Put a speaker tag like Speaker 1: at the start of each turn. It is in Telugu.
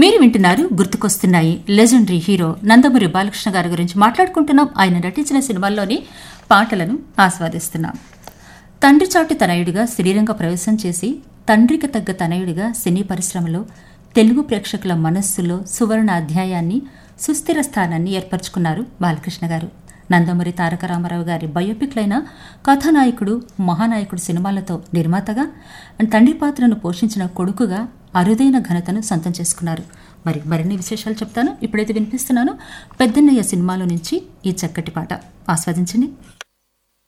Speaker 1: మీరు వింటున్నారు గుర్తుకొస్తున్నాయి లెజెండరీ హీరో నందమూరి బాలకృష్ణ గారి గురించి మాట్లాడుకుంటున్నాం ఆయన నటించిన సినిమాల్లోని పాటలను ఆస్వాదిస్తున్నాం తండ్రి చాటు తనయుడిగా శ్రీరంగ ప్రవేశం చేసి తండ్రికి తగ్గ తనయుడిగా సినీ పరిశ్రమలో తెలుగు ప్రేక్షకుల మనస్సులో సువర్ణ అధ్యాయాన్ని సుస్థిర స్థానాన్ని ఏర్పరచుకున్నారు బాలకృష్ణ గారు నందమూరి తారక రామారావు గారి బయోపిక్లైన కథానాయకుడు మహానాయకుడు సినిమాలతో నిర్మాతగా అండ్ తండ్రి పాత్రను పోషించిన కొడుకుగా అరుదైన ఘనతను సొంతం చేసుకున్నారు మరి మరిన్ని విశేషాలు చెప్తాను ఇప్పుడైతే వినిపిస్తున్నాను పెద్దన్నయ్య సినిమాలో నుంచి ఈ చక్కటి పాట ఆస్వాదించండి